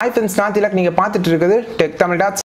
hi friends நான் திலக் நீங்கள் பார்த்துட்டு இருக்குது டெக் தமிழ் டாட்ஸ்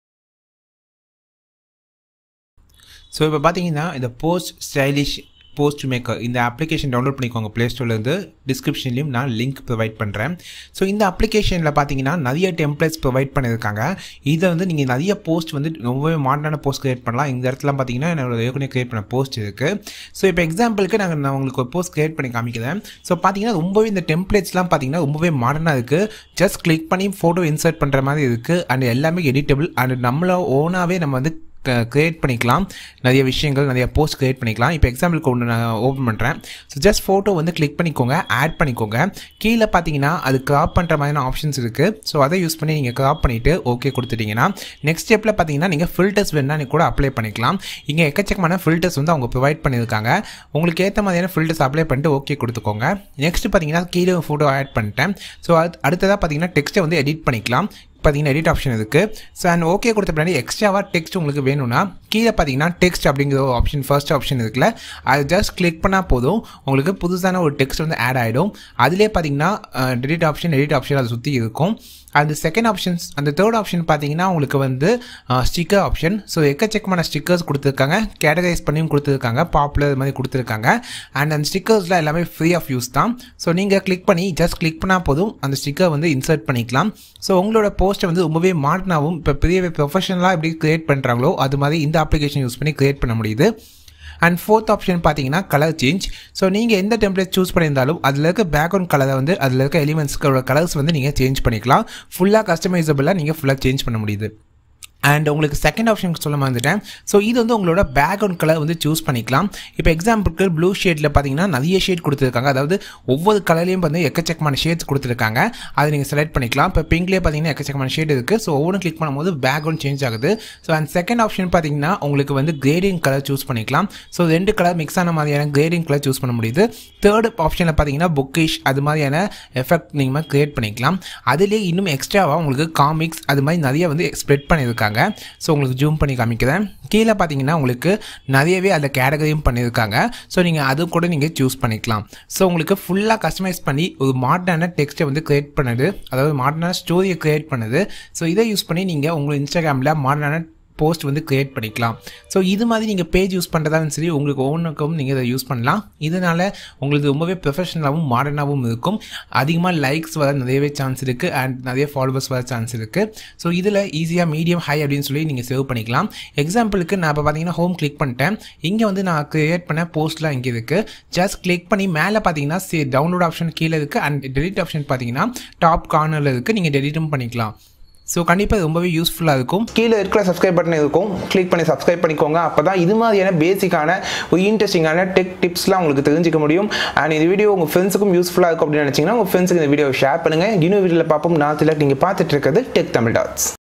ஸோ இப்போ பார்த்தீங்கன்னா இந்த போஸ்ட் ஸ்டைலிஷ் போஸ்ட் மேக்கர் இந்த அப்ளிகேஷன் டவுன்லோட் பண்ணிக்கோங்க ப்ளே ஸ்டோர்லேருந்து டிஸ்கிரிப்ஷன்லையும் நான் லிங்க் ப்ரொவைட் பண்ணுறேன் ஸோ இந்த அப்ளிகேஷனில் பார்த்தீங்கன்னா நிறைய டெம்ப்ளேட்ஸ் ப்ரொவைட் பண்ணியிருக்காங்க இதை வந்து நீங்கள் நிறைய போஸ்ட் வந்து ரொம்பவே மாடர்னான போஸ்ட் கிரியேட் பண்ணலாம் இந்த இடத்துல பார்த்தீங்கன்னா என்னோட ஏற்கனவே கிரியேட் பண்ண போஸ்ட் இருக்குது ஸோ இப்போ எக்ஸாம்பிளுக்கு நாங்கள் நான் உங்களுக்கு ஒரு போஸ்ட் கிரியேட் பண்ணி காமிக்கிறேன் ஸோ பார்த்தீங்கன்னா ரொம்பவே இந்த டெம்ப்ளேட்ஸ்லாம் பார்த்தீங்கன்னா ரொம்பவே மாடர்னாக இருக்குது ஜஸ்ட் கிளிக் பண்ணி ஃபோட்டோ இன்சர்ட் பண்ணுற மாதிரி இருக்குது அண்ட் எல்லாமே எடிட்டபிள் அண்ட் நம்மள ஓனாகவே நம்ம வந்து க்ரியேட் பண்ணிக்கலாம் நிறைய விஷயங்கள் நிறைய போஸ்ட் க்ரியேட் பண்ணிக்கலாம் இப்போ எக்ஸாம்பிளுக்கு ஒன்று நான் ஓப்பன் பண்ணுறேன் ஸோ ஜஸ்ட் ஃபோட்டோ வந்து கிளிக் பண்ணிக்கோங்க ஆட் பண்ணிக்கோங்க கீழே பார்த்தீங்கன்னா அது க்ராப் பண்ணுற மாதிரியான ஆப்ஷன்ஸ் இருக்குது ஸோ அதை யூஸ் பண்ணி நீங்கள் க்ராப் பண்ணிவிட்டு ஓகே கொடுத்துட்டீங்கன்னா நெக்ஸ்ட் ஸ்டெப்பில் பார்த்தீங்கன்னா நீங்கள் ஃபில்டர்ஸ் வேணால் நீங்கள் கூட அப்ளை பண்ணிக்கலாம் இங்கே எக்கச்சக்கமான ஃபில்டர்ஸ் வந்து அவங்க ப்ரொவைட் பண்ணியிருக்காங்க உங்களுக்கு ஏற்ற மாதிரியான ஃபில்டர்ஸ் அப்ளை பண்ணிட்டு ஓகே கொடுத்துக்கோங்க நெக்ஸ்ட் பார்த்தீங்கன்னா கீழே ஃபோட்டோ ஆட் பண்ணிட்டேன் ஸோ அது அடுத்ததாக பார்த்தீங்கன்னா டெக்ஸ்ட்டை வந்து எடிட் பண்ணிக்கலாம் பார்த்தீங்கன்னா எடிட் ஆப்ஷன் இருக்குது ஸோ அண்ட் ஓகே கொடுத்த பின்னாடி எக்ஸ்ட்ராவாக டெக்ஸ்ட் உங்களுக்கு வேணும்னா கீழே பார்த்தீங்கன்னா டெக்ஸ்ட் அப்படிங்கிற ஒரு ஆப்ஷன் ஃபர்ஸ்ட் ஆப்ஷன் இருக்குல்ல அது ஜஸ்ட் கிளிக் பண்ணால் போதும் உங்களுக்கு புதுசான ஒரு டெக்ஸ்ட் வந்து ஆட் ஆகிடும் அதிலே பார்த்தீங்கன்னா டெலிட் ஆப்ஷன் எடிட் ஆப்ஷன் அதை சுற்றி இருக்கும் அந்த செகண்ட் ஆப்ஷன்ஸ் அந்த தேர்ட் ஆப்ஷன் பார்த்தீங்கன்னா உங்களுக்கு வந்து ஸ்டிக்கர் ஆப்ஷன் ஸோ எக்கச்சக்கமான ஸ்டிக்கர்ஸ் கொடுத்துருக்காங்க கேட்டகரைஸ் பண்ணியும் கொடுத்துருக்காங்க பாப்புலர் இது மாதிரி கொடுத்துருக்காங்க அண்ட் அந்த ஸ்டிக்கர்ஸ்லாம் எல்லாமே ஃப்ரீ ஆஃப் யூஸ் தான் ஸோ நீங்கள் கிளிக் பண்ணி ஜஸ்ட் கிளிக் பண்ணால் போதும் அந்த ஸ்டிக்கர் வந்து இன்சர்ட் பண்ணிக்கலாம் ஸோ உங்களோட போஸ்ட்டை வந்து ரொம்பவே மாடர்னாகவும் இப்போ பெரிய ப்ரொஃபஷனலாக எப்படி க்ரியேட் பண்ணுறாங்களோ அது மாதிரி இந்த அப்ளிகேஷன் யூஸ் பண்ணி க்ரியேட் பண்ண முடியுது அண்ட் ஃபோர்த் ஆப்ஷன் பார்த்தீங்கன்னா கலர் சேஞ்ச் ஸோ நீங்கள் எந்த டெம்ப்ளேட் சூஸ் பண்ணியிருந்தாலும் அதில் இருக்க பேக்ரவுண்ட் கலரை வந்து அதில் இருக்க எலிமெண்ட்ஸ்க்கோட கலர்ஸ் வந்து நீங்கள் சேஞ்ச் பண்ணிக்கலாம் ஃபுல்லாக கஸ்டமைசபிளாக நீங்கள் ஃபுல்லாக சேஞ்ச் பண்ண முடியுது அண்ட் உங்களுக்கு செகண்ட் ஆப்ஷன் சொல்ல வந்துட்டேன் ஸோ இது வந்து உங்களோட பேக்ரவுண்ட் கலர் வந்து சூஸ் பண்ணிக்கலாம் இப்போ எக்ஸாம்பிளுக்கு ப்ளூ ஷேடில் பார்த்தீங்கன்னா நிறைய ஷேட் கொடுத்துருக்காங்க அதாவது ஒவ்வொரு கலர்லேயும் வந்து எக்கச்சக்கமான ஷேட்ஸ் கொடுத்துருக்காங்க அதை நீங்கள் செலக்ட் பண்ணிக்கலாம் இப்போ பிங்க்லேயே பார்த்தீங்கன்னா எக்கச்சக்கமான ஷேட் இருக்குது ஸோ ஒவ்வொன்றும் கிளிக் பண்ணும்போது பேக்ரவுண்ட் சேஞ்ச் ஆகுது ஸோ அண்ட் செகண்ட் ஆப்ஷன் பார்த்தீங்கன்னா உங்களுக்கு வந்து கிரேடிங் கலர் சூஸ் பண்ணிக்கலாம் ஸோ ரெண்டு கலர் மிக்ஸ் ஆன மாதிரியான கிரேடிங் கலர் சூஸ் பண்ண முடியுது தேர்ட் ஆப்ஷனில் பார்த்தீங்கன்னா புக்கிஷ் அது மாதிரியான எஃபெக்ட் நீங்கள் கிரியேட் பண்ணிக்கலாம் அதுலேயே இன்னும் எக்ஸ்ட்ராவாக உங்களுக்கு காமிக்ஸ் அது மாதிரி நிறைய வந்து ஸ்ப்ரெட் பண்ணியிருக்காங்க ஸோ உங்களுக்கு ஜூம் பண்ணி காமிக்கிறேன் கீழே பார்த்தீங்கன்னா உங்களுக்கு நிறையவே அந்த கேட்டகரியும் பண்ணியிருக்காங்க ஸோ நீங்கள் அது கூட நீங்கள் சூஸ் பண்ணிக்கலாம் ஸோ உங்களுக்கு ஃபுல்லாக கஸ்டமைஸ் பண்ணி ஒரு மாடர்னான டெக்ஸ்ட்டை வந்து க்ரியேட் பண்ணுது அதாவது மாடர்னான ஸ்டோரியை க்ரியேட் பண்ணுது ஸோ இதை யூஸ் பண்ணி நீங்கள் உங்கள் இன்ஸ்டாகிராமில் மாடர்னான போஸ்ட் வந்து க்ரியேட் பண்ணிக்கலாம் ஸோ இது மாதிரி நீங்கள் பேஜ் யூஸ் பண்ணுறதாலும் சரி உங்களுக்கு ஒவ்வொன்றுக்கும் நீங்கள் இதை யூஸ் பண்ணலாம் இதனால் உங்களுக்கு ரொம்பவே ப்ரொஃபஷனலாகவும் மாடர்னாகவும் இருக்கும் அதிகமாக லைக்ஸ் வர நிறையவே சான்ஸ் இருக்குது அண்ட் நிறைய ஃபாலோவர்ஸ் வர சான்ஸ் இருக்குது ஸோ இதில் ஈஸியாக மீடியம் ஹை அப்படின்னு சொல்லி நீங்கள் சேவ் பண்ணிக்கலாம் எக்ஸாம்பிளுக்கு நான் இப்போ பார்த்தீங்கன்னா ஹோம் கிளிக் பண்ணிட்டேன் இங்கே வந்து நான் க்ரியேட் பண்ண போஸ்ட்லாம் இங்கே இருக்குது ஜஸ்ட் கிளிக் பண்ணி மேலே பார்த்தீங்கன்னா சி டவுன்லோட் ஆப்ஷன் கீழே இருக்குது அண்ட் டெலிட் ஆப்ஷன் பார்த்தீங்கன்னா டாப் கார்னரில் இருக்குது நீங்கள் டெலிட்டும் பண்ணிக்கலாம் ஸோ கண்டிப்பாக ரொம்பவே யூஸ்ஃபுல்லாக இருக்கும் கீழே இருக்கிற சப்ஸ்கிரைப் பட்டன் இருக்கும் கிளிக் பண்ணி சப்ஸ்கிரைப் பண்ணிக்கோங்க அப்போ தான் இது மாதிரியான பேசிக்கான ஒரு இன்ட்ரெஸ்டிங்கான டெக் டிப்ஸ்லாம் உங்களுக்கு தெரிஞ்சிக்க முடியும் அண்ட் இந்த வீடியோ உங்கள் ஃப்ரெண்ட்ஸுக்கும் யூஸ்ஃபுல்லாக இருக்கும் அப்படின்னு நினச்சிங்கன்னா உங்கள் ஃப்ரெண்ட்ஸுக்கு இந்த வீடியோ ஷேர் பண்ணுங்கள் இன்னும் வீடியோவில் பார்ப்போம் நான் திலக் நீங்கள் பார்த்துட்டு இருக்கிறது டெக் தமிழ் டாட்ஸ்